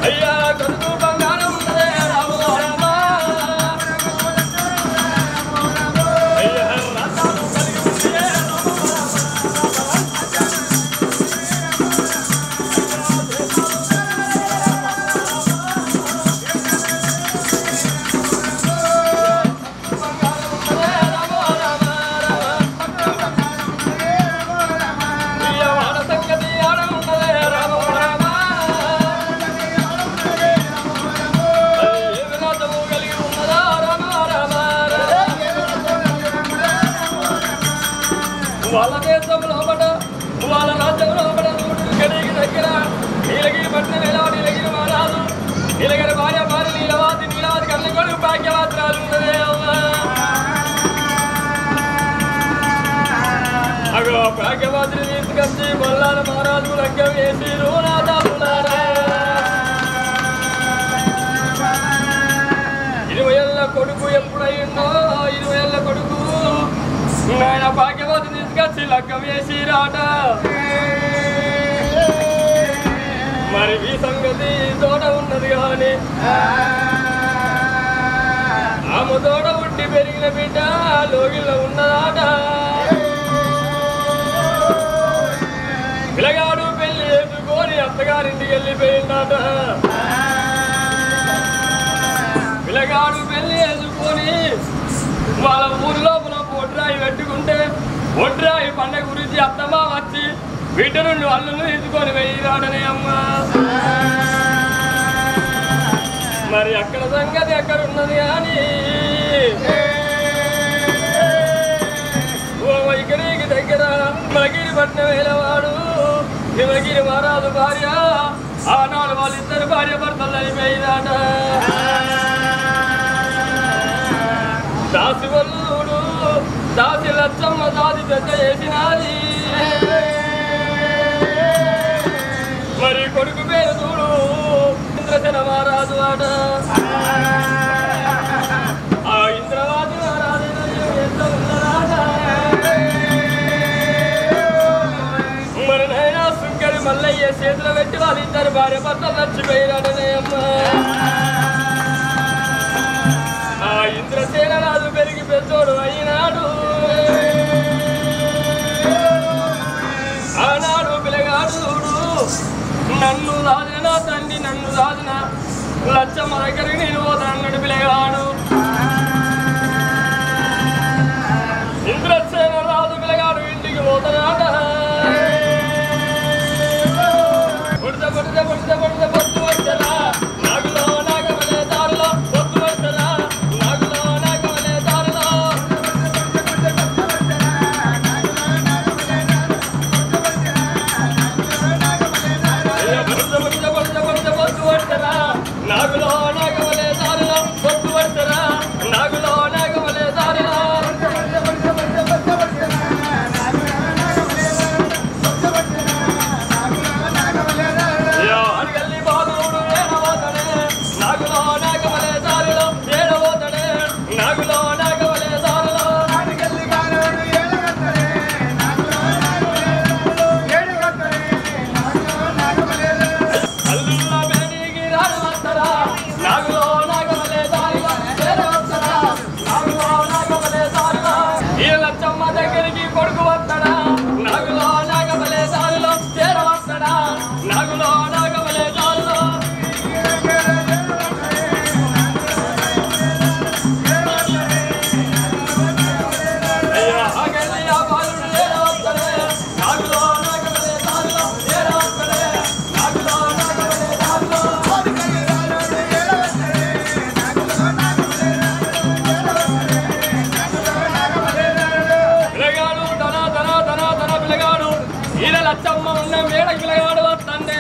అయ్యా కొడుకు బంగారం ఉన్నదే రామ రామ అయ్యా రథాలు కలిగి ఉంటే వాడ సంగతి ఆడ ఉన్నదే రామ రామ ఏ విలాసము కలిగి ఉన్నదా రామ రామ వాళ్ళ దేశం లోపల వాళ్ళ రాజ్యం లోపల గడికి దగ్గర నీలగిరి పట్టిన నెల నీలగిరి మహారాజు నీలగిరి భార్య భార్య నీలవాది నీలవాది కన్న కొడుకు భాగ్యవాత్రాలు ఉన్నదే అమ్మా అగో భాగ్యవాదిని తీసుకొచ్చి బొల్లాల మహారాజు లగ్గం వేసి రూనాథాపులారా ఇరవై ఏళ్ళ కొడుకు ఎప్పుడైందో ఇరవై ఏళ్ళ కొడుకు ఆయన భాగ్యవతి తీసుకొచ్చి లగ్గం వేసి రాట మరి ఈ సంగతి తోట ఉన్నది కానీ ఆమె తోట ఉండి పెరిగిన బిడ్డ లోగిలో ఉన్నదాట పిల్లగాడు పెళ్లి చేసుకొని అత్తగారింటికి వెళ్ళిపోయిందట పిల్లగాడు పెళ్లి చేసుకొని వాళ్ళ ఊరి లోపల ఒడ్రాయి పెట్టుకుంటే ఒడ్రాయి పండగ గురించి అత్తమ్మ వచ్చి బిడ్డ నుండి అల్లును తీసుకొని వెయ్యిరాడనే అమ్మ మరి అక్కడ సంగతి ఎక్కడ ఉన్నది కానీ ఓ వైఖరికి దగ్గర హిమగిరి పట్నం వేలవాడు హిమగిరి మహారాజు భార్య ఆనాడు వాళ్ళిద్దరు భార్య భర్తలు అయిపోయిందట దాసి వల్లుడు దాసి లచ్చమ్మ దాసి పెద్ద చేసినది మరి కొడుకు పేరు చూడు ఇంద్రసేన మహారాజు ఆట ఆ ఇంద్రవాది మహారాజు ఎంత ఉన్నదాట మరి నైనా సుంకరి మల్లయ్య చేతులు పెట్టి వాళ్ళిద్దరు భార్య భర్తలు చచ్చిపోయినాడనే అమ్మా ఆ ఇంద్రసేన రాజు పెరిగి పెద్దోడు అయినాడు ఆనాడు పిల్లగాడు చూడు నన్ను రాజన తండ్రి నన్ను రాజన లచ్చమ్మ దగ్గరికి నేను పోతాను అన్నాడు పిల్లగాడు ఇంద్రసేన రాజు పిల్లగాడు ఇంటికి పోతాడాట పుడిత పుడిత పుడిత పుడిత పొత్తు వచ్చరా నాగులో నాగమలే దారిలో పొత్తు వచ్చరా నాగులో నాగమలే దారిలో అయ్యో పుడిత పుడిత పుడిత పుడిత పొత్తు వచ్చరా నాగులో నాగమలే దారిలో పొత్తు వచ్చరా నాగులో నాగమలే దారిలో అయ్యో అడిగల్లి బాలుడు ఏడవోతడే నాగులో నాగమలే దారిలో ఏడవోతడే నాగులో నాగమలే దారిలో అల్లుళ్ళ బేడికి రాడవస్తరా నాగులో నాగమలే దారిలో ఏడవస్తరా నాగులో నాగమలే దారిలో ఈ లచ్చమ్మ దగ్గరికి కొడుకు వస్తడా నాగులో నాగమలే దారిలో చేరవస్తడా నాగులో నాగమలే దారిలో అయ్యా ఆగల్లి ఆ బాలుడు ఏడవస్తడే నాగులో నాగమలే దారిలో ఏడవస్తడే నాగులో నాగమలే దారిలో పిల్లగాడు ధన ధన ధన ధన పిల్లగాడు ఈయన లచ్చమ్మ ఉన్న మేడ పిల్లగాడు వస్తుండే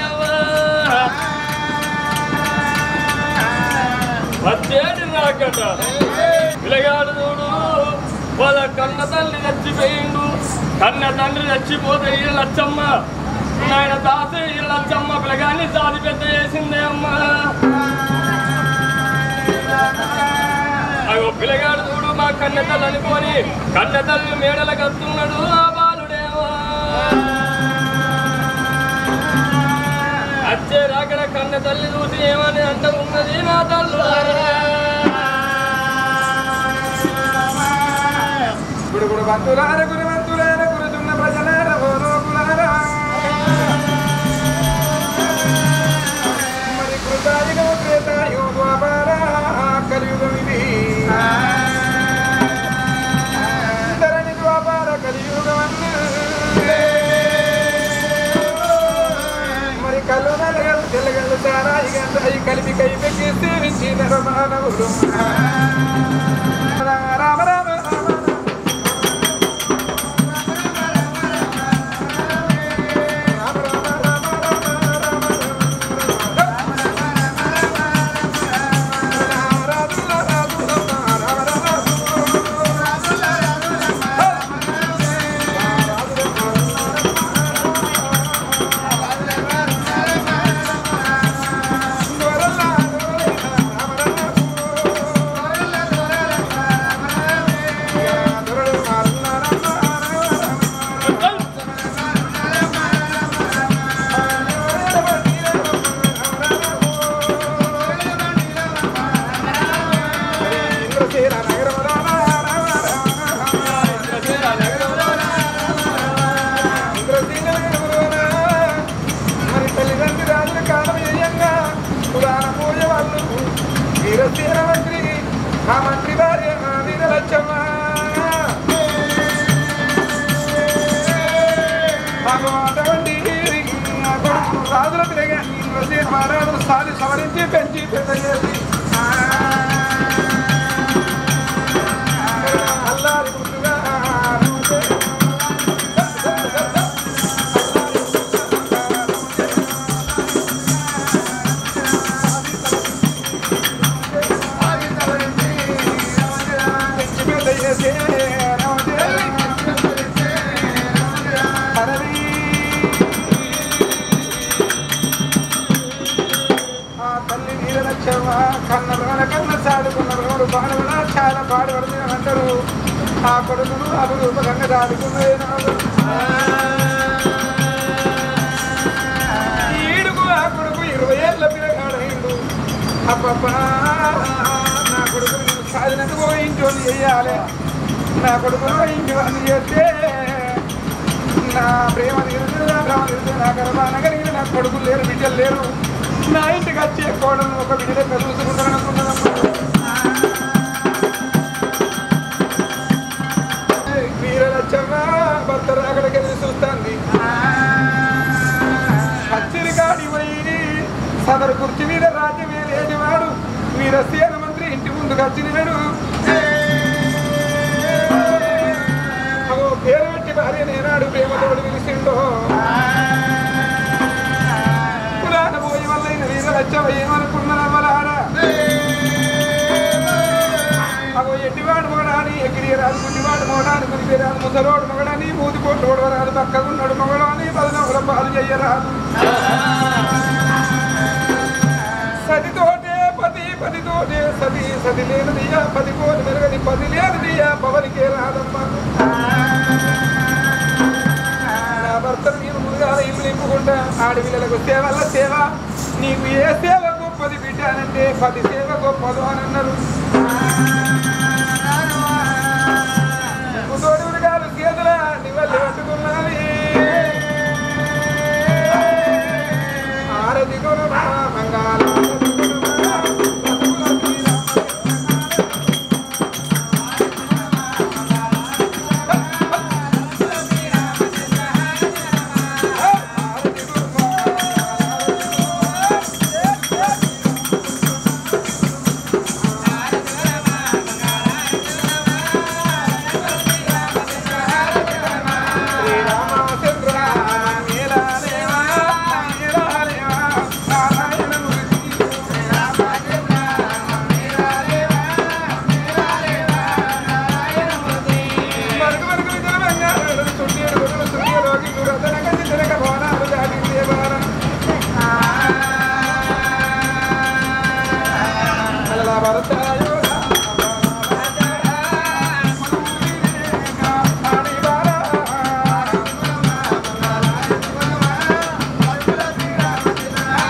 వచ్చేది నాకట పిల్లగాడు చూడు వాళ్ళ కన్న తల్లి చచ్చిపోయిండు కన్న తండ్రి చచ్చిపోతే ఈ లచ్చమ్మ నాయన తాత ఈ లచ్చమ్మ పిల్లగాన్ని సాది పెద్ద చేసిందే అమ్మా అగో పిల్లగాడు చూడు మా కన్న తల్లి అనుకొని కన్న తల్లి మేడల కత్తున్నాడు ఆ బాలుడేమో అచ్చే రాకడ కన్న తల్లి చూసి ఏమని అంట ఉన్నది నా తల్లు గుడుగుడు బంతులార గురి బంతులార గురుతున్న ప్రజలార ఓ లోకులారా మరి కృతాయుగం త్రేతాయుగం ద్వాపర కలియుగం ఇది ధరణి ద్వాపర కలియుగం అన్న మరి కళ్ళు నలగలు తెల్లగళ్ళు సారా ఇక కలిపి కైపెక్కి సేవించి నరమానవులు రామ రామ రామ రామ మరి తల్లిదండ్రి రాజుల కాలం ఏయంగా పురాణ పూజ వాళ్ళు వీరసేన మంత్రి ఆ మంత్రి భార్య ఆ వీరలచ్చమ్మ మాకు అటువంటి నా కొడుకు రాజుల తిరగా వీరసేన మహారాజులు సాలి సవరించి పెంచి పెద్ద చేసి అల్లారి గుర్తుగా పెంచి పెద్ద చేసి ఆ తల్లి నీలలచ్చమ్మ కన్న రోన కన్న చాలుకున్న రోడు బాణముల చాలా పాడుపడుతున్న అందరూ ఆ కొడుకును అభిరూపకంగా చాలుకున్నదే నాడు ఈడుకు ఆ కొడుకు ఇరవై ఏళ్ళ పిల్లగాడైండు అబ్బబ్బా నా కొడుకు నేను సాధినందుకు ఇంజోని చెయ్యాలి నా కొడుకు ఇంజోని చేస్తే నా ప్రేమ తీరుతుంది నా భ్రమ తీరుతుంది నా గర్భాన కలిగిన నా కొడుకులు లేరు బిడ్డలు లేరు నా ఇంటికి వచ్చే కోడలు ఒక బిడ్డ లెక్క చూసుకుంటాను అనుకున్నాను వీరలచ్చమ్మ భర్త రాకడికి చూస్తుంది హచ్చిరి కాడి పోయి సదరు కుర్చీ మీద రాజ్యం ఏలేనివాడు వీరసేన మంత్రి ఇంటి ముందుకు వచ్చినాడు అగో పేరు పెట్టి భార్య నేనాడు ప్రేమతోడు పిలిచిండో పురాణ పోయి వల్ల వీరలచ్చమ్మ ఏమనుకున్నావలారా అగో ఎట్టివాడు మొగడాని ఎగిరి రాదు గుడ్డివాడు మొగడాని మునిపి రాదు ముసలోడు మొగడాని మూతి పోటు రాదు పక్కకున్నాడు మొగడాని పదనొకల పాలు చెయ్యరాదు సతితోటే పతి పతితోటే సతి సతి లేనిదియా పది కోటి మెరగని పది లేనిదియా పవనికే రాదమ్మా నా భర్తను నేను ముందుగా ఇల్లు నింపుకుంటా ఆడపిల్లలకు సేవల సేవ నీకు ఏ సేవ గొప్పది బిడ్డ అనంటే పది సేవ గొప్పదు అని అన్నారు తోడు ఉరగాలు చేతుల నివల్లి పట్టుకున్నది ఆరతి కొనమా మంగాళ శ్రీరామచంద్ర నీలాలేవా నీలాలేవా నారాయణ మరుగు మరుగు విధులు బంగారు సుందీరు గురులు సుందీరు రోగి గురదన గది తిరగ భవనాలు దాటి దేవారం అలా భరతాయో ఆ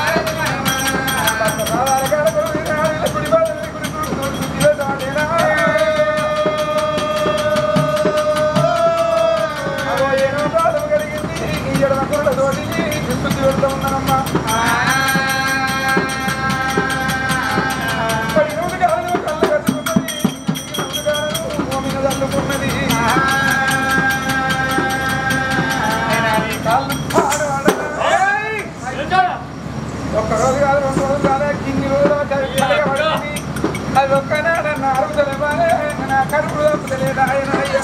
అది ఒక్కనాడన్న అరుగుదలే నా కడుపు తప్పుతలేదు ఆయన అయ్యా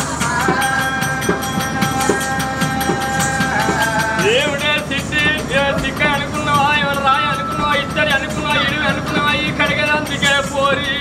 దేవుడే సిట్టి సిక్క అనుకున్నావా ఎవరు రాయి అనుకున్నావా ఇద్దరి అనుకున్నావా ఇడివి అనుకున్నావా ఈ కడిగేదందుకే పోరి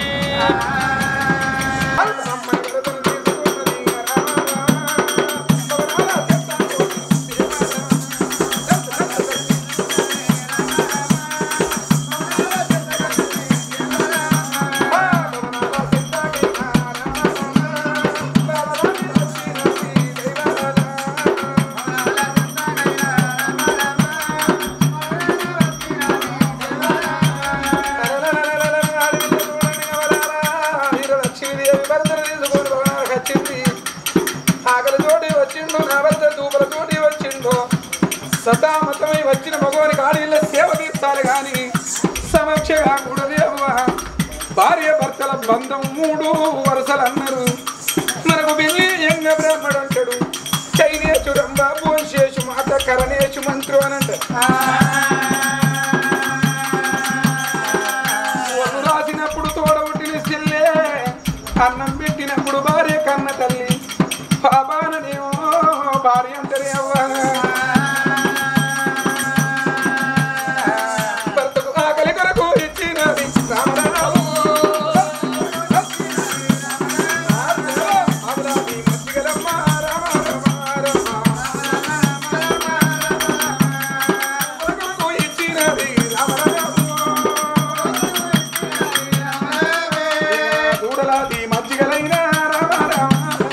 ఆకలి తోటి వచ్చిండు నా భర్త దూపల తోటి వచ్చిండు సతామతమై వచ్చిన మగవాని ఆడవిల్ల సేవ తీర్చాలి కానీ సమక్షగా కూడది అవ్వ భార్య భర్తల బంధం మూడు వరుసలు అన్నారు మనకు బిల్లి ఎంగ బ్రాహ్మడు అంటాడు చైనేశు రంభ భువన్శేషు మాత కరణేశు మంత్రు అని అంటాడు ఒడ్డు రాసినప్పుడు తోడబుట్టిన సిల్లే అన్నం పెట్టినప్పుడు భార్య కన్న తల్లి పాపాననేమో భార్య అంటనే అవ్వ భర్తకు ఆకలి కొరకు ఇచ్చినది రామరావు. అమరావతి మధ్యగలమ్మ రామ రామ రామ. కొరకు ఇచ్చినది రామరావు. చూడలాది మజ్జిగలైన రామ రామ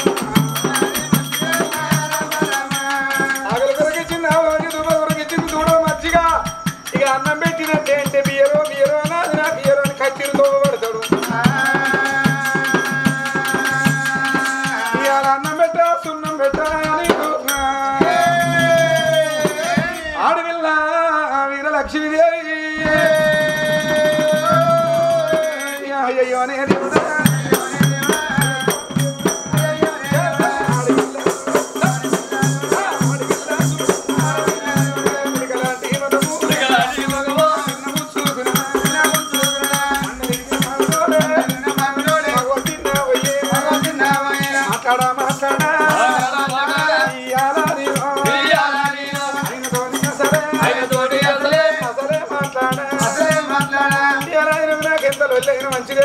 ఆగల కొరకిచ్చింది ఆవాజు దుబ్బ కొరకిచ్చింది చూడ మజ్జిగ ఇక అన్నం పెట్టినట్టే అంటే బియ్యరో బియ్యరో నాది నా బియ్యరో అని కత్తిరితో పడతాడు ఇవాళ అన్నం పెట్టా సున్నం పెట్టా నీకు ఆడవిల్ల వీరలక్ష్మీదేవి అయ్యో అనే దేవుడా మాట్లాడా మాట్లాడా ఇయ్యాలా నీవు? ఆయనతోని అసలే అసలే మాట్లాడా ఇయ్యాలా నీవు నాకు ఎంత లొల్లైన మంచిదే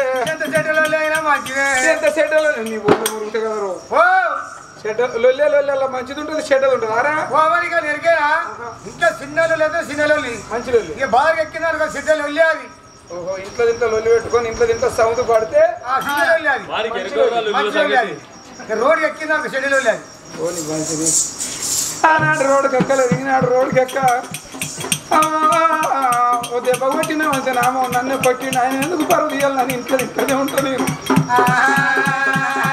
ఎంత చెడ్డలో నీ ఊళ్ళో మురుగుతే కదరు చెడ్డ లొల్లే లొల్లెల్లా మంచిది ఉంటుంది చెడ్డది ఉంటుంది అరా ఇంట్లో సిన్నలు లేదా సిన్నలు మంచి లొల్లి ఇక బాగా ఎక్కినారు సిద్ధలు వెళ్ళేది ఓహో ఇంట్లో ఇంట్లో లొల్లి పెట్టుకొని ఇంట్లో ఇంట్లో సౌండ్ పడితే ఆ సిన్నలు వెళ్ళేది వారికి ఎరుకోవాలి మంచిగా వెళ్ళేది ఇక రోడ్ ఎక్కినారు చెడ్డలు వెళ్ళేది ఓని మంచిది ఆనాడు రోడ్డుకి ఎక్కలేదు ఈనాడు రోడ్డుకి ఎక్క ఓ దెబ్బ కొట్టిన మంచి నామం నన్ను కొట్టిన ఆయన ఎందుకు పరువు తీయాలి నన్ను ఇంట్లో ఇంట్లోనే ఉంటాను నేను